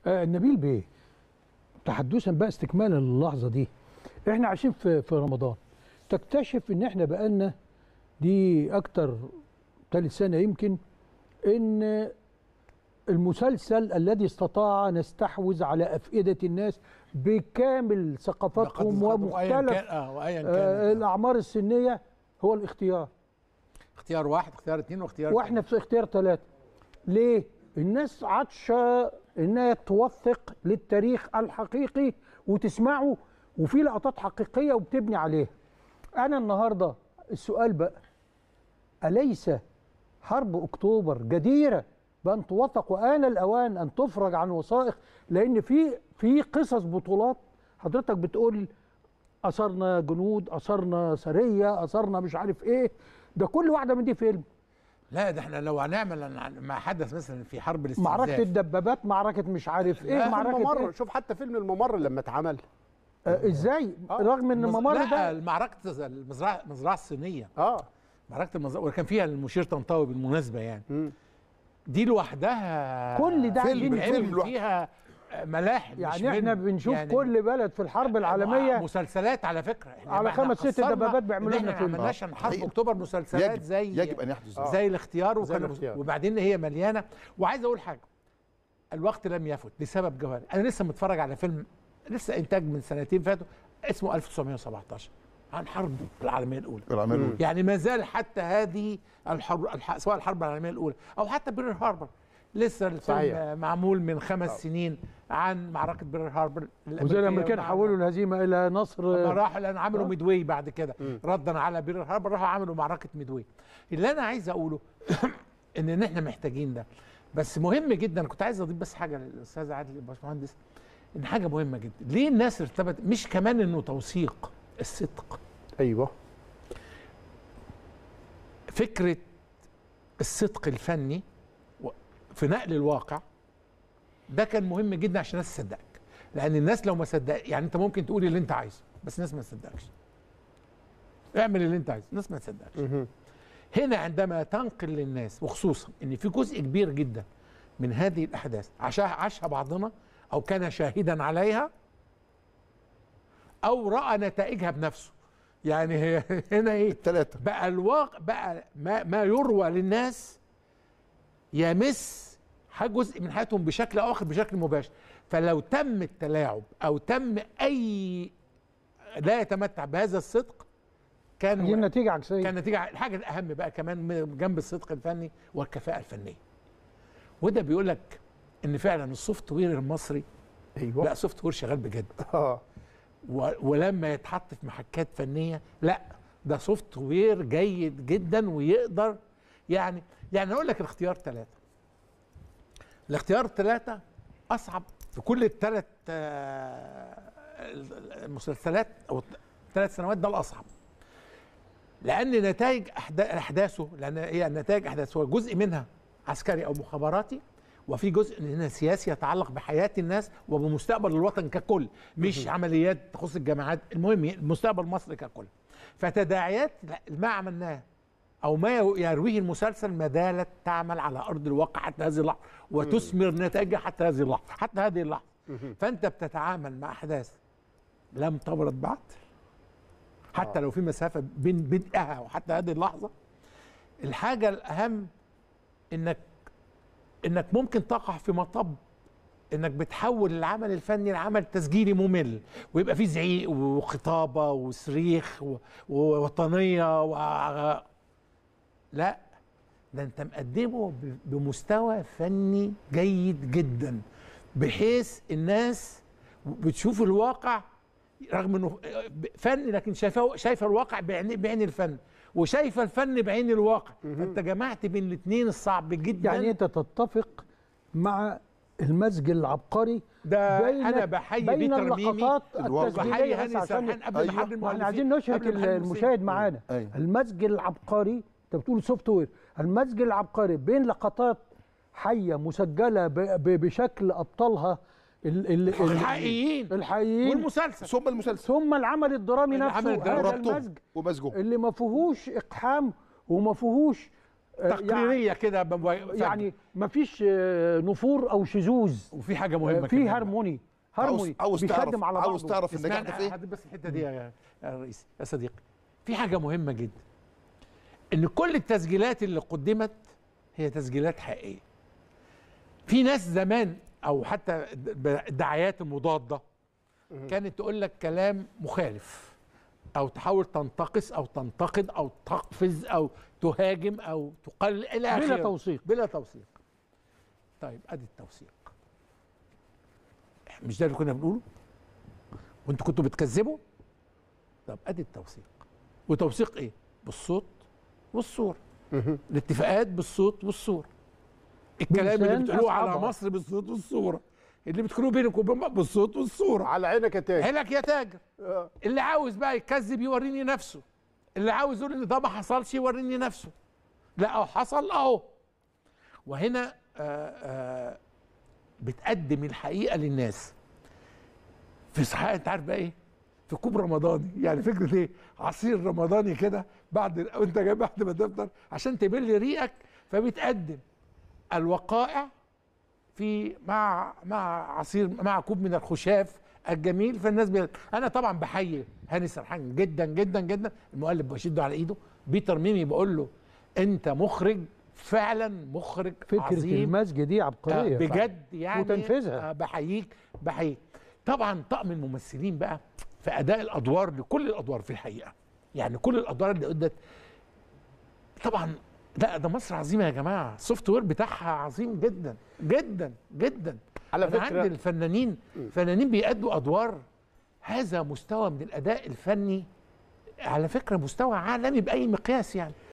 آه نبيل بيه تحدثا بقى استكمالا للحظه دي احنا عايشين في في رمضان تكتشف ان احنا بقالنا دي اكتر ثالث سنه يمكن ان المسلسل الذي استطاع ان يستحوذ على افئده الناس بكامل ثقافاتهم وأيا ومختلف كان اه وايا كان آه آه. الاعمار السنيه هو الاختيار اختيار واحد اختيار اثنين واختيار واحنا في اختيار ثلاثه ليه الناس عطشه انها توثق للتاريخ الحقيقي وتسمعه وفي لقطات حقيقيه وبتبني عليها انا النهارده السؤال بقى اليس حرب اكتوبر جديره بان توثق وان الاوان ان تفرج عن وثائق لان في في قصص بطولات حضرتك بتقول اثرنا جنود اثرنا سريه اثرنا مش عارف ايه ده كل واحده من دي فيلم لا ده احنا لو هنعمل عن- ما حدث مثلا في حرب الاستنزاف معركه الدبابات معركه مش عارف ايه لا، معركه الممر إيه؟ شوف حتى فيلم الممر لما اتعمل آه ازاي آه. رغم ان المز- الممر لا ده معركه المزرعه المزرعه الصينيه اه معركه المزرعه وكان فيها المشير طنطاوي بالمناسبه يعني مم. دي لوحدها كل ده فيلم- عايزين فيلم عمل لوحده. فيها ملاحم مش يعني احنا فيلم. بنشوف يعني كل بلد في الحرب العالميه مسلسلات على فكره احنا على ما احنا خمس ست قصرنا دبابات بيعملوا إن لنا احنا ما فيلم. عملناش عن حرب حقيقي. اكتوبر مسلسلات يجب زي يجب ان يحدث ذلك زي الاختيار زي وكان الاختيار. وبعدين هي مليانه وعايز اقول حاجه الوقت لم يفت لسبب جوهري انا لسه متفرج على فيلم لسه انتاج من سنتين فاتوا اسمه 1917 عن حرب العالميه الاولى العمل يعني ما زال حتى هذه الحرب الح- سواء الحرب العالميه الاولى او حتى بيرل هاربر لسه الفيلم صحيح. آه، معمول من خمس سنين عن معركه بيرل هاربر وزي الامريكان مع- حولوا الهزيمه الى نصر لما راحوا لان عملوا آه. ميدواي بعد كده ردا على بيرل هاربر راحوا عملوا معركه ميدواي اللي انا عايز اقوله ان إن احنا محتاجين ده بس مهم جدا كنت عايز اضيف بس حاجه للاستاذ عادل الباشمهندس ان حاجه مهمه جدا ليه الناس ارتبط مش كمان انه توثيق الصدق ايوه فكره الصدق الفني و- في نقل الواقع ده كان مهم جدا عشان الناس تصدقك لان الناس لو ما صدق يعني انت ممكن تقول اللي انت عايزه بس الناس ما تصدقكش اعمل اللي انت عايزه الناس ما تصدقكش مهم. هنا عندما تنقل للناس وخصوصا ان في جزء كبير جدا من هذه الاحداث عاشها عاشها بعضنا او كان شاهدا عليها او راى نتائجها بنفسه يعني هي هنا ايه الثلاثه بقى الواقع بقى ما, ما يروى للناس يمس ح- جزء من حياتهم بشكل او اخر بشكل مباشر فلو تم التلاعب او تم اي لا يتمتع بهذا الصدق دي كان النتيجه عكسيه كان نتيجه الحاجه الاهم بقى كمان من جنب الصدق الفني والكفاءه الفنيه وده بيقول لك ان فعلا السوفت وير المصري ايوه لا سوفت وير شغال بجد اه و- ولما يتحط في محكات فنيه لا ده سوفت وير جيد جدا ويقدر يعني يعني اقول لك الاختيار ثلاثه الاختيار ثلاثه اصعب في كل الثلاث المسلسلات او الثلاث سنوات ده الاصعب لان نتائج أحدا- احداثه لان هي نتائج احداثه هو جزء منها عسكري او مخابراتي وفي جزء منها سياسي يتعلق بحياه الناس وبمستقبل الوطن ككل مش عمليات تخص الجامعات المهم مستقبل مصر ككل فتداعيات ما عملناه او ما يرويه المسلسل ما زالت تعمل على ارض الواقع حتى هذه اللحظه وتثمر نتائجها حتى هذه اللحظه حتى هذه اللحظه فانت بتتعامل مع احداث لم تبرد بعد حتى لو في مسافه بين بدءها وحتى هذه اللحظه الحاجه الاهم انك انك ممكن تقع في مطب انك بتحول العمل الفني لعمل تسجيلي ممل ويبقى فيه زعيق وخطابه وصريخ و- ووطنيه و... لا ده انت مقدمه ب- بمستوى فني جيد جدا بحيث الناس بتشوف الواقع رغم انه فن لكن شايفه شايفه الواقع بعين بعين الفن وشايفه الفن بعين الواقع فانت جمعت بين الاثنين الصعب جدا يعني انت تتفق مع المزج العبقري ده بين انا بحيي بين بيتر ميمي اللقطات الواقع. وبحيي التسجيليه بس هاني عشان سرحان قبل أيوة. ما حد ما احنا عايزين نشرك قبل ما حد المشاهد معانا أيوة. المزج العبقري انت بتقول سوفت وير المزج العبقري بين لقطات حيه مسجله ب- ب- بشكل ابطالها ال- ال- ال- الحقيقيين الحقيقيين والمسلسل ثم المسلسل ثم العمل الدرامي العمل نفسه الدرامي. هذا وربطه المزج ومزجه اللي ما فيهوش اقحام وما فيهوش آه، تقريريه كده بمو- يعني مفيش آه، نفور او شذوذ وفي حاجه آه، مهمه في كمان. هارموني هارموني عاوز تعرف بيخدم على عاوز بعضه. تعرف النجاح اسمعني ده فين هدي بس الحته دي يا يا رئيس يا صديقي في حاجه مهمه جدا ان كل التسجيلات اللي قدمت هي تسجيلات حقيقيه في ناس زمان او حتى الدعايات المضاده كانت تقول لك كلام مخالف او تحاول تنتقص او تنتقد او تقفز او تهاجم او تقلل الى بلا آخره. توثيق. بلا توثيق طيب ادي التوثيق مش ده اللي كنا بنقوله وانتوا كنتوا بتكذبوا طب ادي التوثيق وتوثيق ايه بالصوت والصوره الاتفاقات بالصوت والصوره الكلام اللي بلسان بتقولوه على أصحابها. مصر بالصوت والصوره اللي بتقولوه بينك وبين بعض بالصوت والصوره على عينك يا تاج هلك يا تاجر آه. اللي عاوز بقى يكذب يوريني نفسه اللي عاوز يقول ان ده ما حصلش يوريني نفسه لا أو حصل اهو وهنا آآ آآ بتقدم الحقيقه للناس في صحيح انت عارف بقى ايه في كوب رمضاني يعني فكره ايه عصير رمضاني كده بعد وانت جاي بعد ما تفطر عشان تبل ريقك فبتقدم الوقائع في مع مع عصير مع كوب من الخشاف الجميل فالناس بي... انا طبعا بحيي هاني سرحان جدا جدا جدا المؤلف بشده على ايده بيتر ميمي بقول له انت مخرج فعلا مخرج فكره عظيم المزج دي آه، عبقريه بجد يعني وتنفيذها. آه، بحييك بحييك طبعا طقم الممثلين بقى في اداء الادوار لكل الادوار في الحقيقه يعني كل الادوار اللي ادت طبعا لا ده مصر عظيمه يا جماعه السوفت وير بتاعها عظيم جدا جدا جدا على أنا فكرة- عندي الفنانين فنانين بيأدوا ادوار هذا مستوى من الاداء الفني على فكره مستوى عالمي باي مقياس يعني